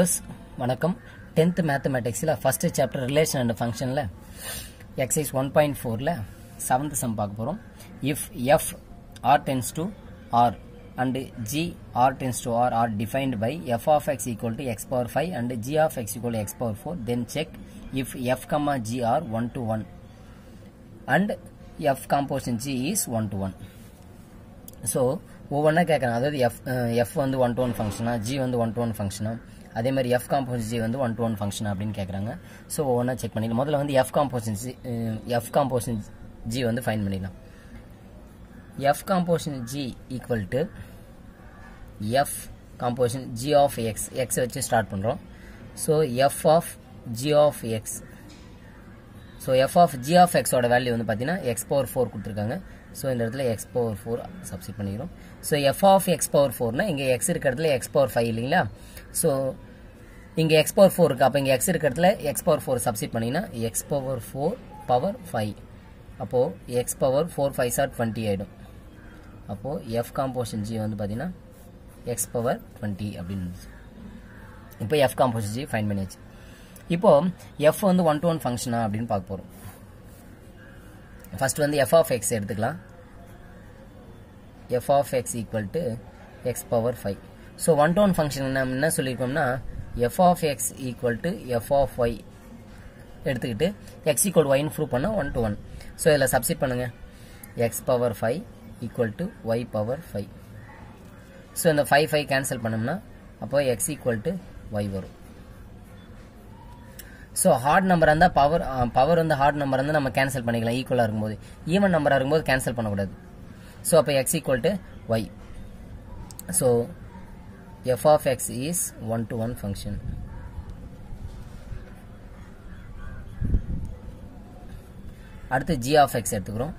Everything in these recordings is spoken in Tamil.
வியூவர்ஸ் வணக்கம் டென்த் மேத்தமேட்டிக்ஸில் ஃபஸ்ட்டு சாப்டர் ரிலேஷன் அண்ட் ஃபங்க்ஷனில் எக்ஸைஸ் ஒன் பாயிண்ட் ஃபோரில் செவன்த் சம் பார்க்க போகிறோம் if f R tends to R and g R tends to R are defined by f of x equal to x power five and g of x equal x power four then check if f comma g are one to one and f composition g is one to one so ஒவ்வொன்றா கேட்குறேன் அதாவது எஃப் எஃப் வந்து ஒன் டு ஒன் ஃபங்க்ஷனா ஜி வந்து ஒன் டு ஒன் ஃபங்க்ஷனா அதே மாதிரி எஃப் காம்போசிட் ஜி வந்து ஒன் டு ஒன் ஃபங்க்ஷனா அப்படின்னு கேட்குறாங்க ஸோ ஒவ்வொன்றா செக் பண்ணிடலாம் முதல்ல வந்து f composition g f composition g வந்து ஃபைன் பண்ணிடலாம் f composition g equal to f composition g of x x வச்சு ஸ்டார்ட் பண்ணுறோம் so f of g of x so f of g of எக்ஸோட வேல்யூ வந்து பார்த்தீங்கன்னா எக்ஸ் பவர் ஃபோர் கொடுத்துருக்காங்க ஸோ இந்த இடத்துல எக்ஸ் பவர் ஃபோர் சப்ஸ்டிட் பண்ணிக்கிறோம் so f of x power ஃபோர்னா இங்கே எக்ஸ் இருக்க இடத்துல எக்ஸ் பவர் ஃபைவ் இல்லைங்களா ஸோ இங்கே எக்ஸ் பவர் ஃபோர் இருக்குது அப்போ இங்கே எக்ஸ் இருக்க இடத்துல எக்ஸ் பவர் ஃபோர் சப்ஸ்டிட் பண்ணிங்கன்னா x power four power five அப்போது x power four five sir twenty ஆகிடும் அப்போது எஃப் காம்போசிஷன் ஜி வந்து பார்த்தீங்கன்னா எக்ஸ் பவர் டுவெண்ட்டி அப்படின்னு இப்போ எஃப் காம்போசிஷன் ஜி ஃபைன் பண்ணியாச்சு இப்போ எஃப் வந்து ஒன் டு ஒன் ஃபங்க்ஷனா அப்படின்னு பார்க்க போகிறோம் ஃபர்ஸ்ட் வந்து எஃப் ஆஃப் எக்ஸ் எடுத்துக்கலாம் f of x equal to x power five so one to one function நம்ம என்ன சொல்லியிருக்கோம்னா f of x equal to f of y எடுத்துக்கிட்டு எக்ஸ் ஈக்குவல் ஒய்னு ப்ரூவ் பண்ணால் ஒன் டு ஒன் ஸோ இதில் சப்ஸ்டிட் பண்ணுங்கள் x power five equal to y power five so இந்த ஃபைவ் ஃபைவ் கேன்சல் பண்ணோம்னா அப்போ எக்ஸ் ஈக்குவல் டு ஒய் வரும் ஸோ ஹார்ட் நம்பராக இருந்தால் பவர் பவர் வந்து ஹார்ட் நம்பர் இருந்தால் நம்ம கேன்சல் பண்ணிக்கலாம் ஈக்குவலாக இருக்கும்போது ஈவன் நம்பராக இருக்கும்போது கேன்சல் பண்ணக்கூடாது ஸோ அப்போ x equal to y so f of x is one to one function அடுத்து ஜி ஆஃப் எக்ஸ் எடுத்துக்கிறோம்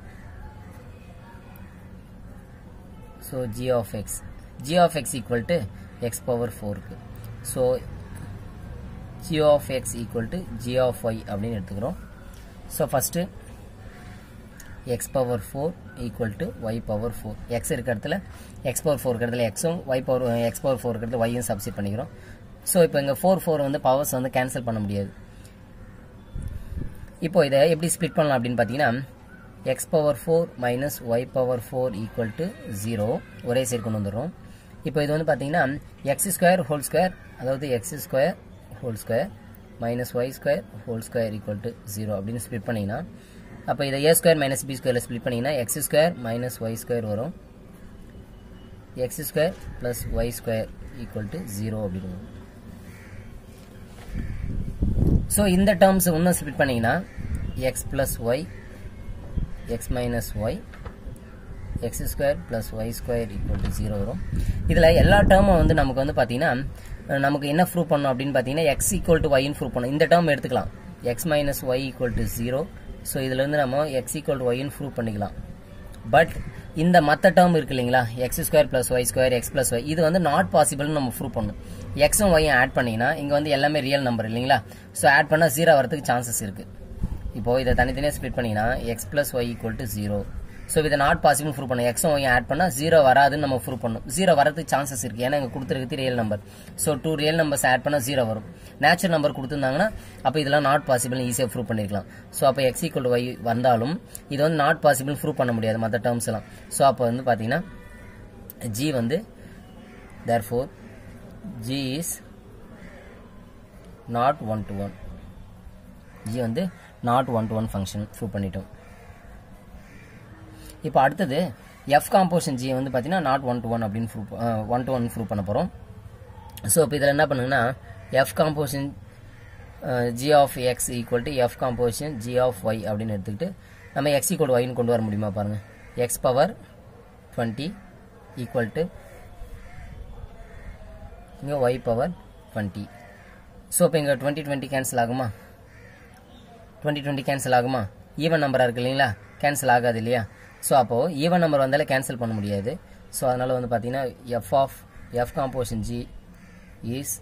so g of x g of x equal to x power ஃபோருக்கு so g of x equal to g of y அப்படின்னு எடுத்துக்கிறோம் so first x power four equal to y power four x இருக்க இடத்துல எக்ஸ் பவர் ஃபோர் இடத்துல எக்ஸும் y power x power four இடத்துல ஒய்யும் சப்ஸ்டிட் பண்ணிக்கிறோம் ஸோ இப்போ இங்கே ஃபோர் ஃபோர் வந்து பவர்ஸ் வந்து கேன்சல் பண்ண முடியாது இப்போ இதை எப்படி ஸ்ப்ளிட் பண்ணலாம் அப்படின்னு பார்த்தீங்கன்னா x power four minus y power four equal to zero ஒரே சைடு கொண்டு வந்துடுறோம் இப்போ இது வந்து பார்த்தீங்கன்னா எக்ஸ் ஸ்கொயர் ஹோல் ஸ்கொயர் அதாவது x square whole square minus y square whole square equal to zero அப்படின்னு ஸ்ப்ளிட் பண்ணிங்கன்னா அப்போ இதை ஏ ஸ்கொயர் மைனஸ் பி ஸ்கொயரில் ஸ்ப்ளிட் பண்ணிங்கன்னா x square minus y square வரும் x square plus y square equal to zero அப்படின்னு வரும் ஸோ இந்த டேர்ம்ஸ் இன்னும் ஸ்ப்ளிட் பண்ணிங்கன்னா x plus y x minus y x square plus y square equal to zero வரும் இதில் எல்லா டேர்மும் வந்து நமக்கு வந்து பார்த்தீங்கன்னா நமக்கு என்ன ப்ரூவ் பண்ணணும் அப்படின்னு பார்த்தீங்கன்னா எக்ஸ் ஈக்குவல் டு ஒய்னு ப்ரூவ் பண்ணணும் இந்த டேர்ம் எடுத்துக்கலாம் x minus y equal to zero so இதுலேருந்து நம்ம எக்ஸ் ஈக்குவல் டு ஒய்னு ப்ரூவ் பண்ணிக்கலாம் பட் இந்த மற்ற டேர்ம் இருக்கு இல்லைங்களா x square plus y square x plus y இது வந்து நாட் பாசிபிள்னு நம்ம ப்ரூவ் பண்ணணும் எக்ஸும் ஒய்யும் ஆட் பண்ணிங்கன்னா இங்கே வந்து எல்லாமே ரியல் நம்பர் இல்லைங்களா ஸோ ஆட் பண்ணால் ஜீரோ வரதுக்கு சான்சஸ் இருக்குது இப்போது இதை தனித்தனியாக ஸ்ப்ளிட் பண்ணிங்கன்னா x plus y equal to zero so இதை நாட் பாசிபிள் ப்ரூவ் பண்ணணும் எக்ஸும் ஒய் ஆட் பண்ணால் ஜீரோ வராதுன்னு நம்ம ப்ரூவ் பண்ணணும் ஜீரோ வரதுக்கு சான்சஸ் இருக்குது ஏன்னா இங்கே கொடுத்துருக்குது real number so two real numbers add பண்ணால் ஜீரோ வரும் நேச்சுரல் நம்பர் கொடுத்துருந்தாங்கன்னா அப்போ இதெல்லாம் நாட் பாசிபிள் ஈஸியாக ப்ரூவ் பண்ணிருக்கலாம் ஸோ அப்போ எக்ஸ் ஈக்குவல் ஒய் வந்தாலும் இது வந்து நாட் பாசிபிள் ப்ரூவ் பண்ண முடியாது மற்ற டேர்ம்ஸ் எல்லாம் ஸோ அப்போ வந்து பார்த்தீங்கன்னா ஜி வந்து therefore g is not one to one g வந்து not one to one function prove பண்ணிட்டோம் இப்போ அடுத்தது எஃப் காம்போசிஷன் ஜி வந்து பார்த்தீங்கன்னா நாட் ஒன் டு ஒன் அப்படின்னு prove one to one prove பண்ண போகிறோம் ஸோ இப்போ இதில் என்ன பண்ணுங்கன்னா f composition g of x equal to f composition g of y அப்படின்னு எடுத்துக்கிட்டு நம்ம எக்ஸ் ஈக்குவல் ஒய்னு கொண்டு வர முடியுமா பாருங்கள் x power twenty equal to இங்கே ஒய் பவர் டுவெண்ட்டி ஸோ இப்போ இங்கே டுவெண்ட்டி டுவெண்ட்டி கேன்சல் ஆகுமா டுவெண்ட்டி டுவெண்ட்டி கேன்சல் ஆகுமா ஈவன் நம்பராக இருக்கு இல்லைங்களா கேன்சல் ஆகாது இல்லையா ஸோ அப்போது ஈவன் நம்பர் வந்தாலே கேன்சல் பண்ண முடியாது ஸோ அதனால் வந்து பார்த்தீங்கன்னா f of f composition g is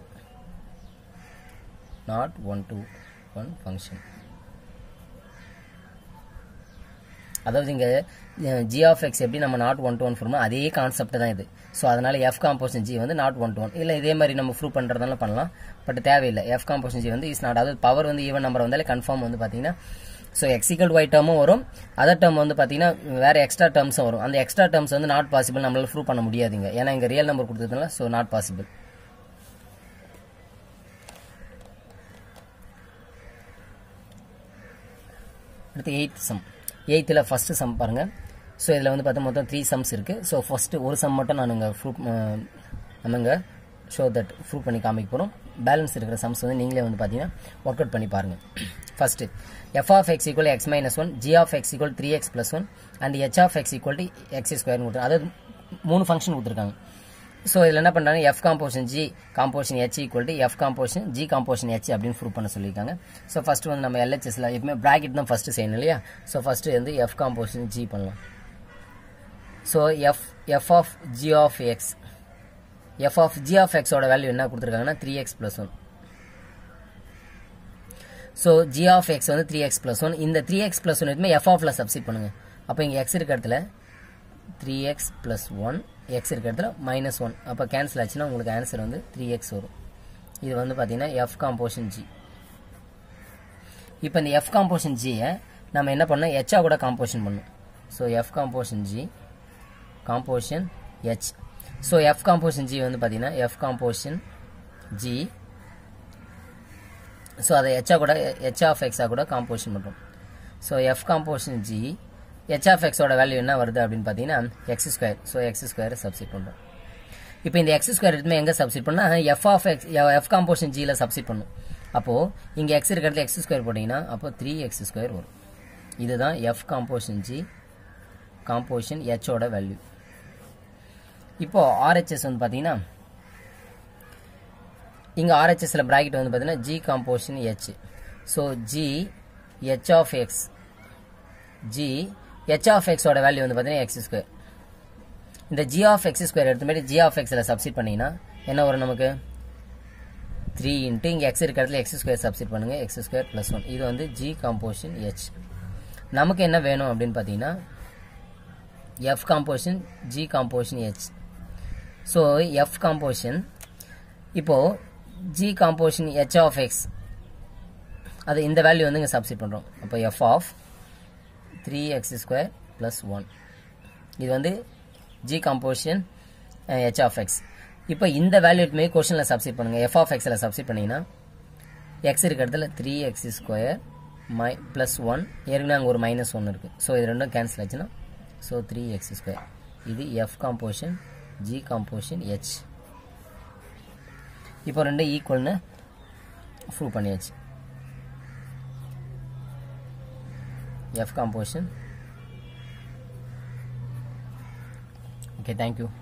not one to one function அதாவது இங்கே ஜி ஆஃப் எக்ஸ் எப்படி நம்ம நாட் ஒன் டு ஒன் ஃபார்மோ அதே கான்செப்ட் தான் இது ஸோ அதனால எஃப் காம்போசிஷன் ஜி வந்து நாட் ஒன் டு ஒன் இல்லை இதே மாதிரி நம்ம ப்ரூவ் பண்ணுறதுனால பண்ணலாம் பட் தேவையில்லை எஃப் காம்போசிஷன் ஜி வந்து இஸ் நாட் அதாவது பவர் வந்து ஈவன் நம்பர் வந்தாலே கன்ஃபார்ம் வந்து பார்த்தீங்கன்னா ஸோ எக்ஸிக்கல் ஒய் டேர்மும் வரும் அதர் டேர்ம் வந்து பார்த்தீங்கன்னா வேற எக்ஸ்ட்ரா டேர்ம்ஸும் வரும் அந்த எக்ஸ்ட்ரா டேர்ம்ஸ் வந்து நாட் பாசிபிள் நம்மளால ப்ரூவ் பண்ண முடியாதுங்க ஏன்னா இங்கே ரியல் நம்பர் கொடுத்ததுனால ஸோ நாட் பாசிபிள் அடுத்து எயித் சம் எயித்தில் ஃபஸ்ட்டு சம் பாருங்கள் ஸோ இதில் வந்து பார்த்தா மொத்தம் த்ரீ சம்ஸ் இருக்குது ஸோ ஃபஸ்ட்டு ஒரு சம் மட்டும் நான் இங்கே ப்ரூவ் நம்மங்க ஷோ தட் ப்ரூவ் பண்ணி காமிக்க போகிறோம் பேலன்ஸ் இருக்கிற சம்ஸ் வந்து நீங்களே வந்து பார்த்தீங்கன்னா ஒர்க் அவுட் பண்ணி பாருங்கள் first f of x equal x minus one g of x equal three x plus one and h of x equal to x ஸ்கொயர்னு கொடுத்துருக்காங்க அதாவது மூணு ஃபங்க்ஷன் கொடுத்துருக்காங்க ஸோ இதில் என்ன பண்ணுறாங்க f composition g composition h equal to f composition g composition h அப்படின்னு ப்ரூவ் பண்ண சொல்லியிருக்காங்க ஸோ ஃபஸ்ட்டு வந்து நம்ம எல்ஹெச்எஸ்ல எப்பவுமே ப்ராக்கெட் தான் ஃபஸ்ட்டு செய்யணும் இல்லையா ஸோ ஃபஸ்ட்டு வந்து எஃப் காம்போஷன் ஜி பண்ணலாம் so f f of g of x f of g of எக்ஸோட வேல்யூ என்ன கொடுத்துருக்காங்கன்னா three x plus one so g of x வந்து த்ரீ எக்ஸ் ப்ளஸ் ஒன் இந்த த்ரீ எக்ஸ் ப்ளஸ் ஒன் எதுவுமே எஃப் ஆஃப்ல சப்ஸ்டிட் பண்ணுங்க அப்போ இங்கே எக்ஸ் இருக்க இடத்துல three x plus one x இருக்க இடத்துல மைனஸ் ஒன் அப்போ கேன்சல் ஆச்சுன்னா உங்களுக்கு ஆன்சர் வந்து த்ரீ எக்ஸ் வரும் இது வந்து பார்த்தீங்கன்னா எஃப் காம்போஷன் ஜி இப்போ இந்த எஃப் காம்போஷன் ஜியை நம்ம என்ன பண்ணோம் ஹெச்சா கூட காம்போஷன் பண்ணோம் so f composition g composition h so f composition g வந்து பார்த்தீங்கன்னா எஃப் காம்போஷன் ஜி ஸோ அதை ஹெச்சா கூட ஹெச் ஆஃப் எக்ஸா கூட காம்போஷன் பண்ணுறோம் so f composition g h of எக்ஸோட வேல்யூ என்ன வருது அப்படின்னு பார்த்தீங்கன்னா எக்ஸ் ஸ்கொயர் ஸோ எக்ஸ் ஸ்கொயரை சப்ஸ்டிட் பண்ணுறோம் இப்போ இந்த எக்ஸ் ஸ்கொயர் எடுத்துமே எங்கே சப்ஸ்டிட் பண்ணால் f of x f composition ஜியில் சப்ஸ்டிட் பண்ணும் அப்போது இங்கே எக்ஸ் இருக்கிறதுல எக்ஸ் ஸ்கொயர் போட்டிங்கன்னா அப்போ த்ரீ எக்ஸ் ஸ்கொயர் வரும் இதுதான் எஃப் காம்போஷன் ஜி காம்போஷன் ஹெச்சோட வேல்யூ இப்போ ஆர்ஹெச்எஸ் வந்து பார்த்தீங்கன்னா இங்கே ஆர்ஹெச்எஸ்ல ப்ராக்கெட் வந்து பார்த்தீங்கன்னா g composition h so g h of x g h of எக்ஸோட வேல்யூ வந்து பார்த்தீங்கன்னா எக்ஸ் ஸ்கொயர் இந்த ஜி ஆஃப் எக்ஸ் ஸ்கொயர் எடுத்த மாதிரி ஜி ஆஃப் எக்ஸில் சப்ஸ்டிட் பண்ணீங்கன்னா என்ன வரும் நமக்கு த்ரீ இன்ட்டு இங்கே எக்ஸ் இருக்கிறதுல எக்ஸ் ஸ்கொயர் சப்ஸ்டிட் பண்ணுங்க எக்ஸ் ஸ்கொயர் ப்ளஸ் ஒன் இது வந்து ஜி காம்போஷன் ஹெச் நமக்கு என்ன வேணும் அப்படின்னு பார்த்தீங்கன்னா f composition g composition h so f composition இப்போ g composition h of x அது இந்த வேல்யூ வந்து இங்கே சப்ஸ்டிட் பண்ணுறோம் அப்போ f of three x square plus one இது வந்து g composition h of x இப்போ இந்த வேல்யூ எடுத்துமே கொஷனில் சப்ஸ்டிட் பண்ணுங்க எஃப் ஆஃப் எக்ஸில் சப்ஸ்டிட் பண்ணீங்கன்னா எக்ஸ் இருக்க இடத்துல three x square my plus one ஏற்கனவே அங்கே ஒரு மைனஸ் ஒன் இருக்குது ஸோ இது ரெண்டும் கேன்சல் ஆச்சுன்னா ஸோ த்ரீ எக்ஸ் ஸ்கொயர் இது f composition g composition h இப்போ ரெண்டும் ஈக்குவல்னு ப்ரூவ் பண்ணியாச்சு எஃப் காம்போஷன் ஓகே தேங்க்யூ